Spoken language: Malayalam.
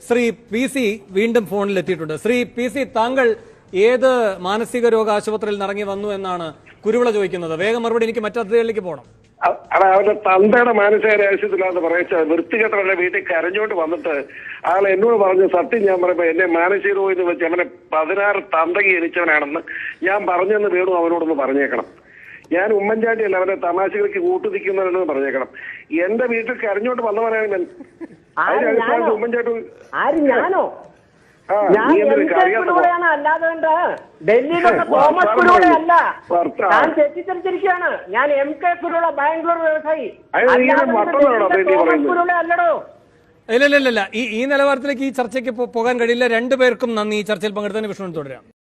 ശ്രീ പി സി വീണ്ടും ഫോണിൽ എത്തിയിട്ടുണ്ട് ശ്രീ പി സി താങ്കൾ ഏത് മാനസിക രോഗ ആശുപത്രിയിൽ നിന്ന് ഇറങ്ങി വന്നു എന്നാണ് കുരുവിള ചോദിക്കുന്നത് വേഗം മറുപടി എനിക്ക് മറ്റതിഥികളിലേക്ക് പോകണം അ- അതാ അവന്റെ തന്തയുടെ മാനസിക ആവശ്യത്തിലാന്ന് പറയിച്ച വൃത്തികെട്ടവരുടെ വീട്ടിൽ കരഞ്ഞോണ്ട് വന്നിട്ട് ആൾ എന്നോട് പറഞ്ഞു സത്യം ഞാൻ പറയുമ്പോ എന്നെ മാനസിക രോഗം എന്ന് വെച്ച് അവനെ പതിനാറ് തന്തകി ജനിച്ചവനാണെന്ന് ഞാൻ പറഞ്ഞെന്ന് വേണു അവനോടൊന്ന് പറഞ്ഞേക്കണം ഞാൻ ഉമ്മൻചാണ്ടി അല്ല അവന്റെ തമാശകൾക്ക് കൂട്ടുനിൽക്കുന്നവനെന്ന് പറഞ്ഞേക്കണം എന്റെ വീട്ടിൽ കരഞ്ഞോണ്ട് വന്നവനാണ് ഞാൻ ആര് അതിന്റെ അടിസ്ഥാനത്തിൽ ഞാനോ? ഉമ്മൻചാണ്ടി ആര് ഞാനോ ആ ഞാൻ നീ എന്തൊരു എം കെ അറിയാത്ത കുരുവിളയാണ് അല്ലാതെ ഉണ്ട് ഡൽഹിയിലുള്ള ഹേ, തോമസ് വർത്താനം കുരുവിളയല്ല വർത്താനം. ഞാൻ തെറ്റിദ്ധരിച്ചിരിക്കുകയാണ് ഞാൻ എം കെ കുരുവിള ബാംഗ്ലൂർ വ്യവസായി അത് നീ അല്ലാതെ ഇത് ഉണ്ട് വട്ടമാണോ ഡൽഹിയിലെ നീ തോമസ് പറയുന്നത്? കുരുവിള അല്ലടോ ഇല്ല ഇല്ല ഇല്ല, ഇല്ല ഈ ഈ നിലവാരത്തിലേക്ക് ഈ ചർച്ചയ്ക്ക് പോ- പോകാൻ കഴിയില്ല രണ്ടുപേർക്കും നന്ദി ഈ ചർച്ചയിൽ പങ്കെടുത്തതിന് വിഷ്ണു തുടരാം